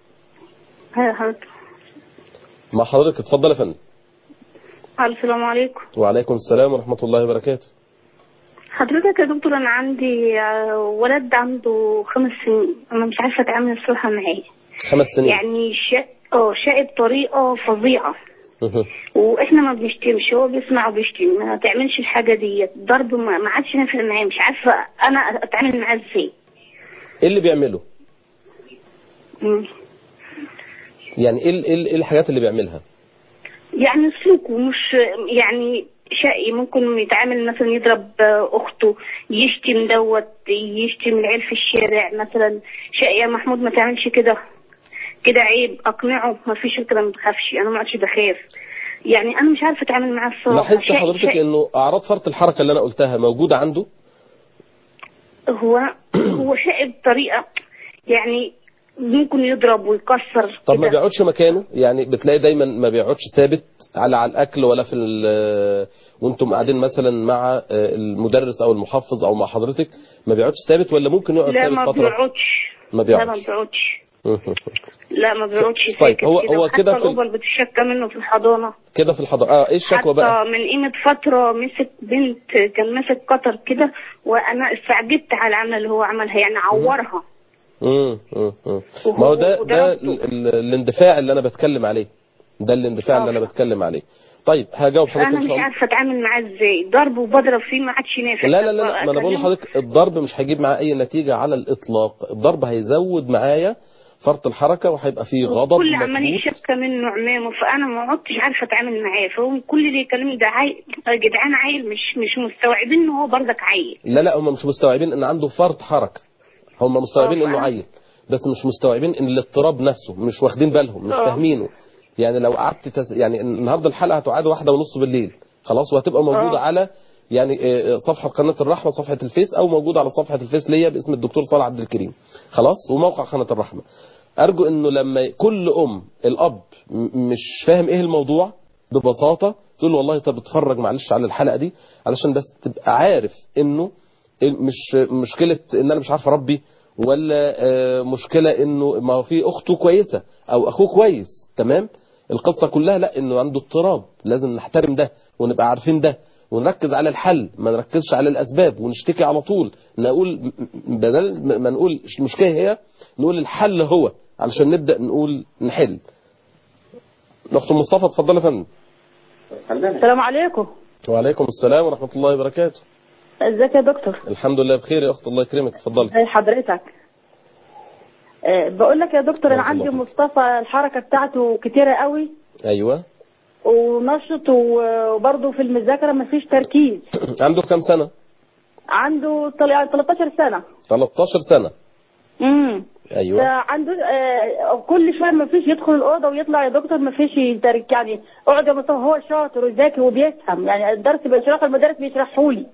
هاي حضرتك مع حضرتك اتفضل يا فندم السلام عليكم وعليكم السلام ورحمة الله وبركاته حضرتك يا دكتور انا عندي آه، ولد عنده خمس سنين انا مش عارفه اتعامل الصراحه معاه خمس سنين يعني شا... اه شقي بطريقه فظيعه مه. واحنا ما بنشتمش هو بيسمع وبيشتم ما تعملش الحاجه دي ضرب ما ما عادش نافع معاه مش عارفه انا اتعامل معاه ازاي ايه اللي بيعمله مم. يعني ايه ال- ايه ال- ايه الحاجات اللي بيعملها يعني سلوكه مش يعني شقي ممكن يتعامل مثلا يضرب آه، اخته يشتم دوت يشتم العيال في الشارع مثلا شقي يا محمود ما تعملش كده كده عيب اقنعه ما فيش كده ما تخافش انا ما عادش بخاف يعني انا مش عارفه اتعامل معاه الصراحه لاحظت شقي- حضرتك شقي. انه اعراض فرط الحركة اللي انا قلتها موجودة عنده هو هو شقي بطريقه يعني ممكن يضرب ويكسر طب ما كده. بيقعدش مكانه يعني بتلاقي دايما ما بيقعدش ثابت على على الاكل ولا في ال- وانتم قاعدين مثلا مع المدرس او المحفظ او مع حضرتك ما بيقعدش ثابت ولا ممكن يقعد لا ثابت ما فترة بيقعدش ما لا ما بيقعدش بيقعدش لا ما بيقعدش طيب، ساكت هو- كده هو وحتى كده في ال- الأوبر بتشكى منه في الحضانة كده في الحضانة اه ايه الشكوى بقى حتى من قيمة فترة مسك بنت كان ماسك قطر كده وأنا استعجبت على العمل اللي هو عملها يعني عورها مم، مم، مم. وهو- ما هو ده ده وضربته. ال- ال- الاندفاع اللي انا بتكلم عليه ده الاندفاع اللي انا بتكلم عليه طيب هجاوب حضرتك فأنا ان مش شاء الله عارفة أتعامل معاه إزاي ضرب وبضرب فيه ما عادش نافع لا لا لا, لا ما انا بقول أكلمه- لحضرتك الضرب مش هيجيب معاه اي نتيجة على الاطلاق الضرب هيزود معايا فرط الحركة وهيبقى فيه غضب كل عمال مكبوت. يشكى منه عمامه فانا ما عدتش عارفه اتعامل معاه فهو كل اللي يكلمني ده عيل يا جدعان عيل مش مش مستوعبين ان هو برضك عيل لا لا هم مش مستوعبين ان عنده فرط حركة هم مستوعبين آه، انه فعلا. عيل بس مش مستوعبين ان الاضطراب نفسه مش واخدين بالهم مش آه. فاهمينه يعني لو قعدت تس... يعني النهارده الحلقه هتعاد واحدة ونص بالليل خلاص وهتبقى موجوده آه. على يعني آه، صفحه قناه الرحمه صفحه الفيس او موجوده على صفحه الفيس ليا باسم الدكتور صالح عبد الكريم خلاص وموقع قناه الرحمه ارجو انه لما كل ام الاب م- مش فاهم ايه الموضوع ببساطه تقول له والله طب اتفرج معلش على الحلقه دي علشان بس تبقى عارف انه مش مشكله ان انا مش عارف اربي ولا آه، مشكله انه ما هو في اخته كويسه او اخوه كويس تمام القصه كلها لا انه عنده اضطراب لازم نحترم ده ونبقى عارفين ده ونركز على الحل ما نركزش على الاسباب ونشتكي على طول نقول م- م- بدل ما نقول المشكله هي نقول الحل هو علشان نبدا نقول نحل الاخت مصطفى اتفضل يا فندم السلام عليكم وعليكم السلام ورحمه الله وبركاته ازيك يا دكتور الحمد لله بخير يا اخت الله يكرمك اتفضلي ازي حضرتك آه، بقول لك يا دكتور انا بارك عندي الله فيك. مصطفى الحركه بتاعته كتيره قوي ايوه ونشط و- وبرضه في المذاكره مفيش تركيز عنده كام سنه عنده طل- 13 سنه 13 سنه امم ايوه عنده آه كل شويه ما فيش يدخل الاوضه ويطلع يا دكتور ما فيش يترك يعني اقعد يا مصطفى هو شاطر وذكي وبيفهم يعني الدرس بيشرحه المدرس بيشرحه لي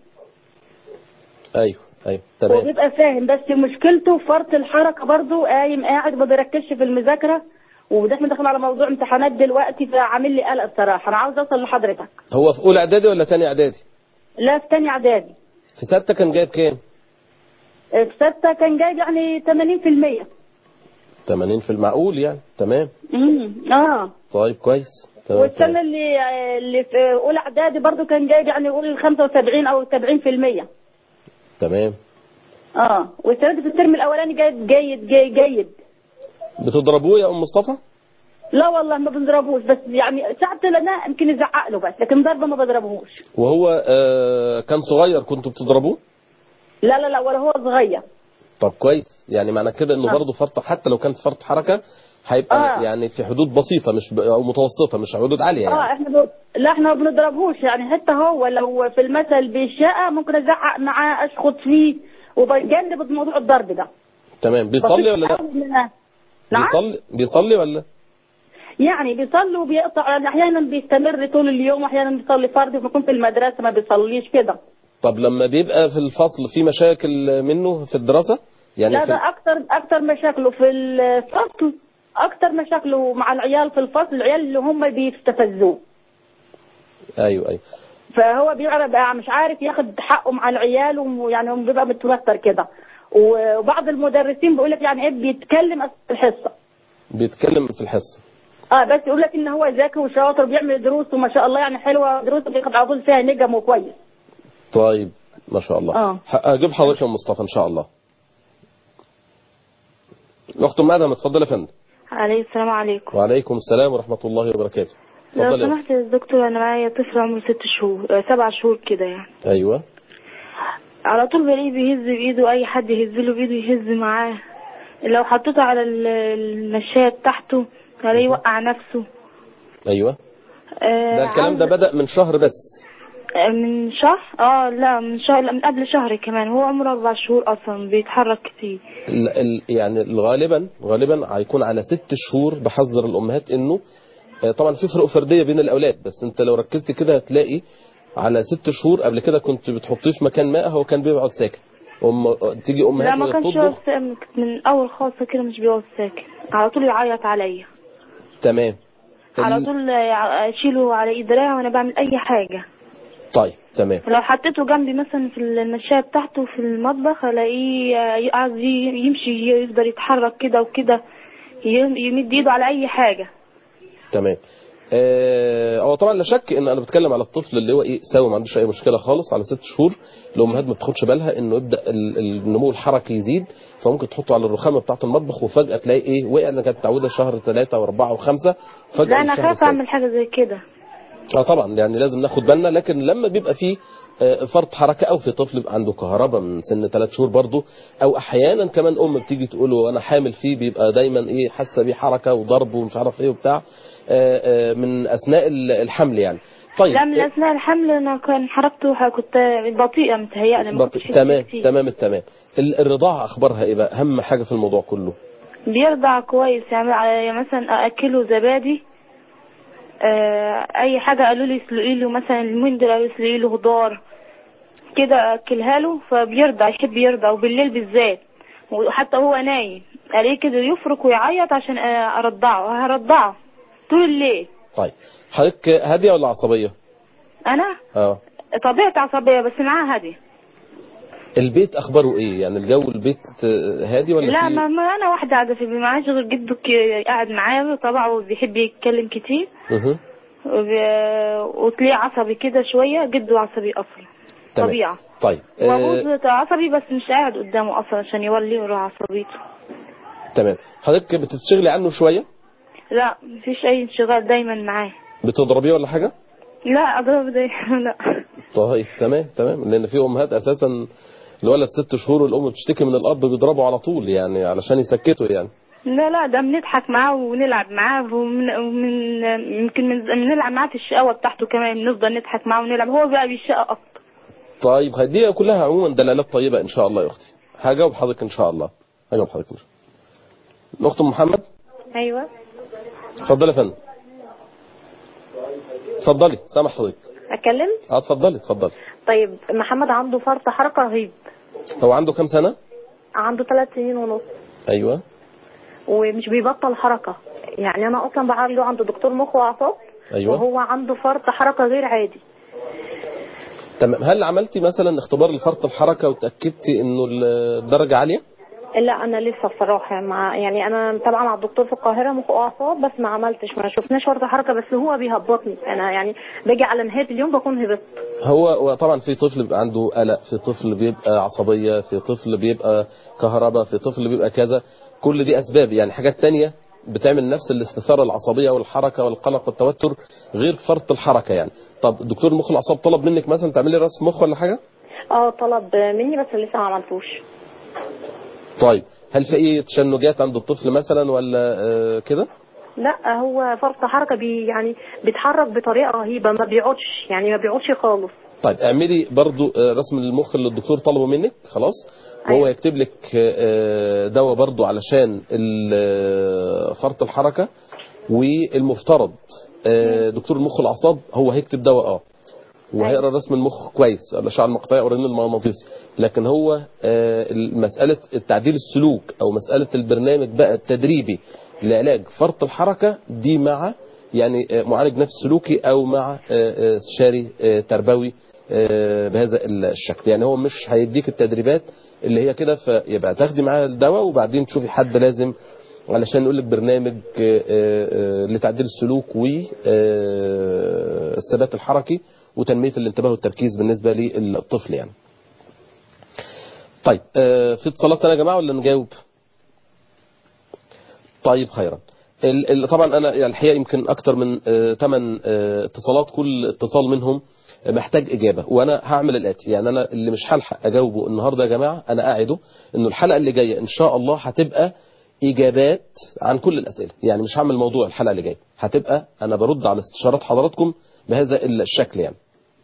ايوه ايوه تمام وبيبقى فاهم بس مشكلته فرط الحركه برضه قايم قاعد ما بيركزش في المذاكره وداخل داخل على موضوع امتحانات دلوقتي فعامل لي قلق بصراحه انا عاوز اوصل لحضرتك هو في اولى اعدادي ولا تاني اعدادي لا في تاني اعدادي في سته كان جايب كام في سته كان جايب يعني 80% 80 في المعقول يعني تمام امم اه طيب كويس تمام والسنه تمام. اللي اللي في اولى اعدادي برضو كان جايب يعني قول 75 او 70% تمام اه والسنه دي في الترم الاولاني جايب جيد جيد جيد بتضربوه يا ام مصطفى لا والله ما بنضربوش بس يعني ساعة لنا يمكن يزعق له بس لكن ضربه ما بضربهوش وهو آه كان صغير كنتوا بتضربوه لا لا لا ولا هو صغير طب كويس يعني معنى كده انه آه. برضه فرط حتى لو كان فرط حركه هيبقى آه. يعني في حدود بسيطه مش ب... او متوسطه مش حدود عاليه اه يعني احنا ب... لا احنا ما بنضربهوش يعني حتى هو لو في المثل بالشقه ممكن ازعق معاه اشخط فيه وبجنب موضوع الضرب ده تمام بيصلي ولا لا بسيط أوي منها. نعم بيصلي بيصلي ولا يعني بيصلي وبيقطع يعني احيانا بيستمر طول اليوم واحيانا بيصلي فرض وبيكون في المدرسه ما بيصليش كده طب لما بيبقى في الفصل في مشاكل منه في الدراسه يعني لا في ده اكتر اكتر مشاكله في الفصل اكتر مشاكله مع العيال في الفصل العيال اللي هم بيستفزوه ايوه ايوه فهو بيبقى بقى مش عارف ياخد حقه مع العيال ويعني هو بيبقى متوتر كده وبعض المدرسين بيقول لك يعني ايه بيتكلم أثناء الحصه بيتكلم في الحصه اه بس يقول لك ان هو ذكي وشاطر وبيعمل دروس وما شاء الله يعني حلوه دروسه بياخد على طول فيها نجم وكويس طيب ما شاء الله آه. ح- اجيب حضرتك يا أم مصطفى ان شاء الله الاخت ام ادم اتفضل يا فندم عليه السلام عليكم وعليكم السلام ورحمه الله وبركاته لو اتفضل يا سمحت يا دكتور انا معايا طفل عمره ست شهور آه، سبع شهور كده يعني أخت. ايوه على طول بلاقيه بيهز بايده اي حد يهز له بايده يهز معاه لو حطيته على ال- المشاية بتاعته الاقيه يوقع نفسه ايوه آه، ده الكلام ده عاوز- بدا من شهر بس آه، من شهر اه لا من شهر لا من قبل شهر كمان هو عمره اربع شهور اصلا بيتحرك كتير ال ال يعني غالبا غالبا هيكون على ست شهور بحذر الامهات انه آه، طبعا في فروق فرديه بين الاولاد بس انت لو ركزت كده هتلاقي على ست شهور قبل كده كنت بتحطيه في مكان ما هو كان بيقعد ساكت أم تيجي لا امهات ما وهي كانش يقعد بتطبخ ساكت من اول خالص كده مش بيقعد ساكت على طول يعيط عليا تمام على ال- طول آه، اشيله على ايد دراعي وانا بعمل اي حاجه طيب تمام لو حطيته جنبي مثلا في المشاية بتاعته في المطبخ الاقيه آه، عايز ي- يمشي يقدر يتحرك كده وكده يم- يمد ايده على اي حاجه تمام آه، هو طبعا لا شك ان انا بتكلم على الطفل اللي هو ايه سوي ما عندوش اي مشكله خالص على ست شهور الامهات ما بتاخدش بالها انه يبدا ال- النمو الحركي يزيد فممكن تحطه على الرخامه بتاعه المطبخ وفجاه تلاقي ايه وقع انها كانت متعوده شهر ثلاثه واربعه وخمسه فجاه لا انا الشهر خايفه السادس. اعمل حاجه زي كده اه طبعا يعني لازم ناخد بالنا لكن لما بيبقى فيه آه، فرط حركه او في طفل بيبقى عنده كهرباء من سن ثلاث شهور برضه او احيانا كمان ام بتيجي تقول له انا حامل فيه بيبقى دايما ايه حاسه بيه حركه وضرب ومش عارف ايه وبتاع آه، آه، من اثناء ال- الحمل يعني طيب لا من آه، اثناء الحمل انا كان حركته ح- كنت بطيئه متهيألي ما بط- كنتش تمام كتير. تمام التمام ال- الرضاعه اخبارها ايه بقى اهم حاجه في الموضوع كله بيرضع كويس يعني يعني مثلا اكله زبادي آه، اي حاجه قالوا لي اسلقي له مثلا المين دول قالوا اسلقي له خضار كده اكلها له فبيرضع يحب يرضع وبالليل بالذات وحتى هو نايم الاقيه كده يفرك ويعيط عشان آه، ارضعه هرضعه طول الليل طيب حضرتك هاديه ولا عصبيه انا اه طبيعتي عصبيه بس معاها هاديه البيت اخباره ايه يعني الجو البيت آه، هادي ولا لا في ما, ما انا واحده قاعده في البيت معاش غير جده ك- قاعد معايا طبعا وبيحب يتكلم كتير مه. وب- وتلاقيه عصبي كده شويه جده عصبي اصلا تمام. طبيعه طيب آه، وابوه عصبي بس مش قاعد قدامه اصلا عشان يولي يروح عصبيته تمام حضرتك بتتشغلي عنه شويه لا مفيش اي انشغال دايما معاه بتضربيه ولا حاجه لا اضرب ده لا طيب تمام تمام لان في امهات اساسا الولد ست شهور والام بتشتكي من الاب بيضربه على طول يعني علشان يسكته يعني لا لا ده بنضحك معاه ونلعب معاه ومن ومن يمكن من بنلعب معاه في الشقاوة بتاعته كمان نفضل نضحك معاه ونلعب هو بقى بالشقة أكتر طيب دي كلها عموما دلالات طيبة إن شاء الله يا أختي هجاوب حضرتك إن شاء الله هجاوب حضرتك إن شاء الله الأخت أم محمد ايوه اتفضلي يا فندم اتفضلي سامح حضرتك اتكلم اه اتفضلي اتفضلي طيب محمد عنده فرط حركه رهيب هو عنده كام سنة عنده ثلاث سنين ونص أيوه ومش بيبطل حركه يعني انا اصلا بعالجه عند دكتور مخ واعصاب أيوه وهو عنده فرط حركه غير عادي تمام هل عملتي مثلا اختبار لفرط الحركة وتأكدتي إنه الدرجة عالية؟ لا انا لسه بصراحه مع يعني انا متابعه مع الدكتور في القاهره مخ واعصاب بس ما عملتش ما شفناش فرط حركه بس هو بيهبطني انا يعني باجي على نهايه اليوم بكون هبطت هو هو طبعا في طفل بيبقى عنده قلق في طفل بيبقى عصبية في طفل بيبقى كهرباء في طفل بيبقى كذا كل دي أسباب يعني حاجات تانية بتعمل نفس الاستثارة العصبية والحركة والقلق والتوتر غير فرط الحركة يعني طب دكتور مخ الأعصاب طلب منك مثلا تعملي رسم مخ ولا حاجة؟ اه طلب مني بس لسه ما عملتوش طيب هل في أي تشنجات عند الطفل مثلا ولا آه، كده؟ لا هو فرط حركه بي يعني بيتحرك بطريقه رهيبه ما بيقعدش يعني ما بيقعدش خالص طيب اعملي برضو آه، رسم المخ اللي الدكتور طلبه منك خلاص وهو أيوة. يكتب لك آه، دواء برضو علشان ال- آه، فرط الحركة والمفترض آه، دكتور المخ والاعصاب هو هيكتب دواء اه وهيقرا رسم المخ كويس الاشعه المقطعيه والرنين المغناطيسي لكن هو آه، مساله التعديل السلوك او مساله البرنامج بقى التدريبي لعلاج فرط الحركه دي مع يعني آه، معالج نفس سلوكي او مع آه، آه، استشاري آه، تربوي آه، بهذا الشكل يعني هو مش هيديك التدريبات اللي هي كده فيبقى تاخدي معاها الدواء وبعدين تشوفي حد لازم علشان يقول لك برنامج آه، آه، لتعديل السلوك والثبات الحركي وتنمية الانتباه والتركيز بالنسبة للطفل يعني طيب آه، في اتصالات تانية يا جماعة ولا نجاوب طيب خيرا ال- ال- طبعا انا يعني الحقيقه يمكن اكتر من 8 اتصالات كل اتصال منهم محتاج اجابه وانا هعمل الاتي يعني انا اللي مش هلحق اجاوبه النهارده يا جماعه انا قاعده انه الحلقه اللي جايه ان شاء الله هتبقى اجابات عن كل الاسئله يعني مش هعمل موضوع الحلقه اللي جايه هتبقى انا برد على استشارات حضراتكم بهذا الشكل يعني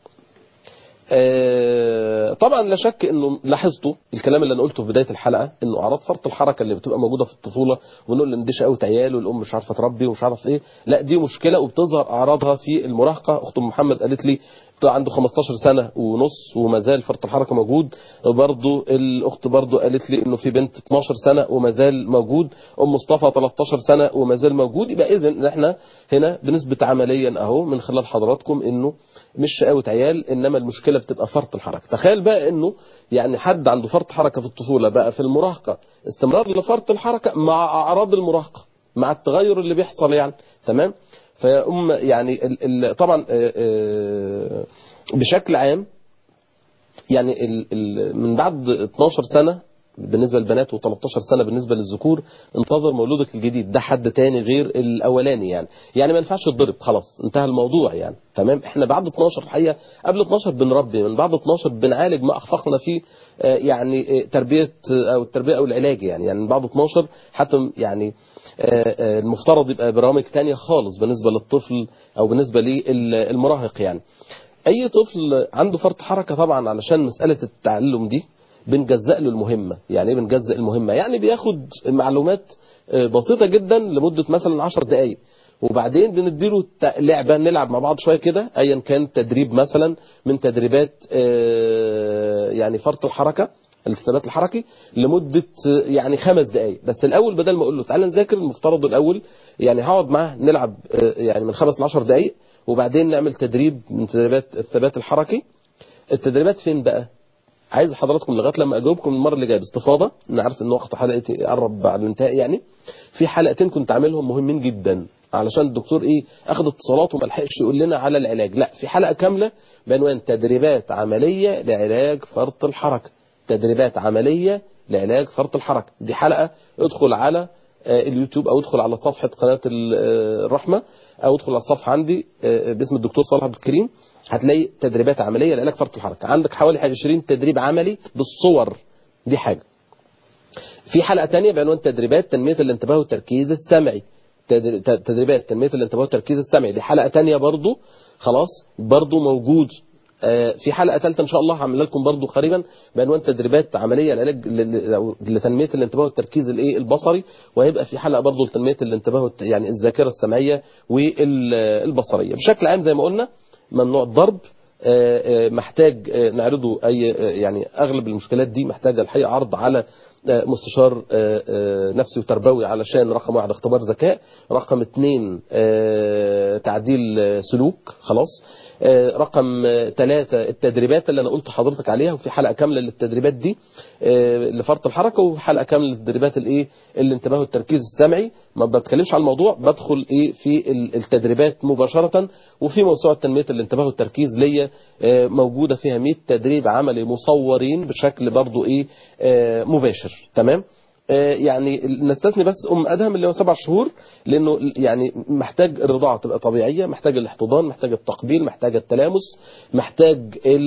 آه، طبعا لا شك انه لاحظتوا الكلام اللي انا قلته في بدايه الحلقه انه اعراض فرط الحركه اللي بتبقى موجوده في الطفوله ونقول ان دي شقاوه عيال والام مش عارفه تربي ومش عارف ايه لا دي مشكله وبتظهر اعراضها في المراهقه اخت أم محمد قالت لي بتبقى عنده 15 سنه ونص وما زال فرط الحركه موجود برضه الاخت برضه قالت لي انه في بنت 12 سنه وما زال موجود ام مصطفى 13 سنه وما زال موجود يبقى اذا احنا هنا بنثبت عمليا اهو من خلال حضراتكم انه مش شقاوة عيال انما المشكله بتبقى فرط الحركه تخيل بقى انه يعني حد عنده فرط حركه في الطفوله بقى في المراهقه استمرار لفرط الحركه مع اعراض المراهقه مع التغير اللي بيحصل يعني تمام فيا ام يعني ال ال طبعا آه، آه، بشكل عام يعني ال ال من بعد 12 سنة بالنسبة للبنات و13 سنة بالنسبة للذكور انتظر مولودك الجديد ده حد تاني غير الأولاني يعني يعني ما ينفعش تضرب خلاص انتهى الموضوع يعني تمام احنا بعد 12 الحقيقة قبل 12 بنربي من بعد 12 بنعالج ما أخفقنا فيه آه، يعني آه، تربية آه، أو التربية أو العلاج يعني يعني من بعد 12 حتى يعني آه، آه، المفترض يبقى برامج تانية خالص بالنسبة للطفل أو بالنسبة للمراهق يعني اي طفل عنده فرط حركه طبعا علشان مساله التعلم دي بنجزأ له المهمه يعني ايه بنجزأ المهمه يعني بياخد معلومات آه، بسيطه جدا لمده مثلا 10 دقائق وبعدين بنديله ت- لعبه نلعب مع بعض شويه كده ايا كان تدريب مثلا من تدريبات آه، يعني فرط الحركه الثبات الحركي لمدة آه، يعني خمس دقايق بس الأول بدل ما أقول له تعالى نذاكر المفترض الأول يعني هقعد معاه نلعب آه، يعني من خمس لعشر دقايق وبعدين نعمل تدريب من تدريبات الثبات الحركي التدريبات فين بقى عايز حضراتكم لغايه لما اجاوبكم المره اللي جايه باستفاضه انا عارف ان وقت حلقتي قرب على الانتهاء يعني في حلقتين كنت عاملهم مهمين جدا علشان الدكتور ايه اخذ اتصالات وما لحقش يقول لنا على العلاج لا في حلقه كامله بعنوان تدريبات عمليه لعلاج فرط الحركه تدريبات عمليه لعلاج فرط الحركه دي حلقه ادخل على آه، اليوتيوب او ادخل على صفحه قناه ال- آه، الرحمه او ادخل على الصفحه عندي آه، باسم الدكتور صالح عبد الكريم هتلاقي تدريبات عمليه لعلاج فرط الحركه عندك حوالي 20 تدريب عملي بالصور دي حاجه في حلقة تانية بعنوان تدريبات تنمية الانتباه والتركيز السمعي تدر- ت- تدريبات تنمية الانتباه والتركيز السمعي دي حلقة تانية برضو خلاص برضو موجود آه، في حلقة ثالثة إن شاء الله هعمل لكم برضو قريبا بعنوان تدريبات عملية لعلاج ل- ل- أو لتنمية الانتباه والتركيز الايه البصري وهيبقى في حلقة برضو لتنمية الانتباه والت- يعني الذاكرة السمعية والبصرية بشكل عام زي ما قلنا ممنوع الضرب آه، آه، محتاج آه، نعرضه اي آه، يعني اغلب المشكلات دي محتاجه الحقيقه عرض على آه، مستشار آه، آه، نفسي وتربوي علشان رقم واحد اختبار ذكاء رقم اتنين آه، تعديل آه، سلوك خلاص آه، رقم ثلاثة التدريبات اللي انا قلت حضرتك عليها وفي حلقة كاملة للتدريبات دي آه، لفرط الحركة وحلقة كاملة للتدريبات الايه الانتباه والتركيز السمعي ما بتكلمش على الموضوع بدخل ايه في ال- التدريبات مباشرة وفي موسوعة تنمية الانتباه والتركيز ليا آه، موجودة فيها 100 تدريب عملي مصورين بشكل برضو ايه آه، مباشر تمام آه، يعني نستثني بس ام ادهم اللي هو سبع شهور لانه يعني محتاج الرضاعه تبقى طبيعيه محتاج الاحتضان محتاج التقبيل محتاج التلامس محتاج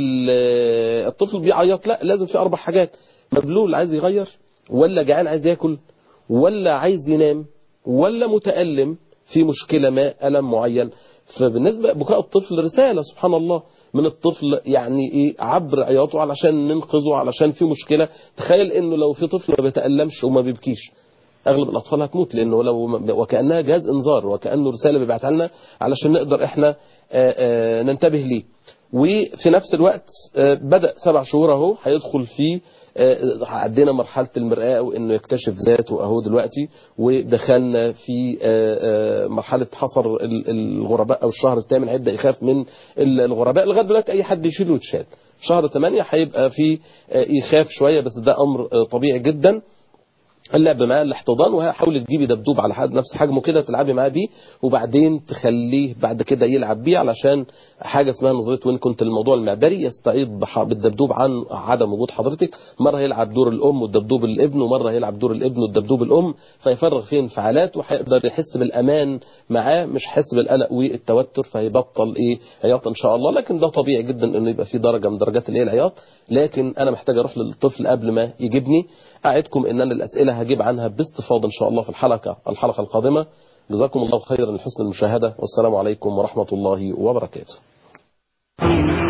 ال- الطفل بيعيط لا لازم في اربع حاجات مبلول عايز يغير ولا جعان عايز ياكل ولا عايز ينام ولا متألم في مشكلة ما ألم معين فبالنسبة بكاء الطفل رسالة سبحان الله من الطفل يعني ايه عبر عياطه علشان ننقذه علشان في مشكلة تخيل انه لو في طفل ما بيتألمش وما بيبكيش اغلب الاطفال هتموت لانه لو وكانها جهاز انذار وكانه رساله بيبعتها لنا علشان نقدر احنا آه، آه، ننتبه ليه وفي نفس الوقت آه، بدا سبع شهور اهو هيدخل في آه، عدينا مرحله المرآة وانه يكتشف ذاته اهو دلوقتي ودخلنا في آه، آه، مرحله حصر ال- الغرباء او الشهر الثامن هيبدا يخاف من ال- الغرباء لغايه دلوقتي اي حد يشيله يتشال شهر 8 هيبقى في آه، يخاف شويه بس ده امر آه، طبيعي جدا اللعب معاه الاحتضان وحاولي تجيبي دبدوب على حد نفس حجمه كده تلعبي معاه بيه وبعدين تخليه بعد كده يلعب بيه علشان حاجه اسمها نظريه وين كنت الموضوع المعبري يستعيض بح- بالدبدوب عن عدم وجود حضرتك مره يلعب دور الام والدبدوب الابن ومره يلعب دور الابن والدبدوب الام فيفرغ فيه انفعالات وهيقدر يحس بالامان معاه مش حس بالقلق والتوتر فيبطل ايه عياط ان شاء الله لكن ده طبيعي جدا انه يبقى في درجه من درجات الايه العياط لكن انا محتاج اروح للطفل قبل ما يجيبني اعدكم ان انا الاسئله هجيب عنها باستفاضه ان شاء الله في الحلقه الحلقه القادمه جزاكم الله خيرا لحسن المشاهده والسلام عليكم ورحمه الله وبركاته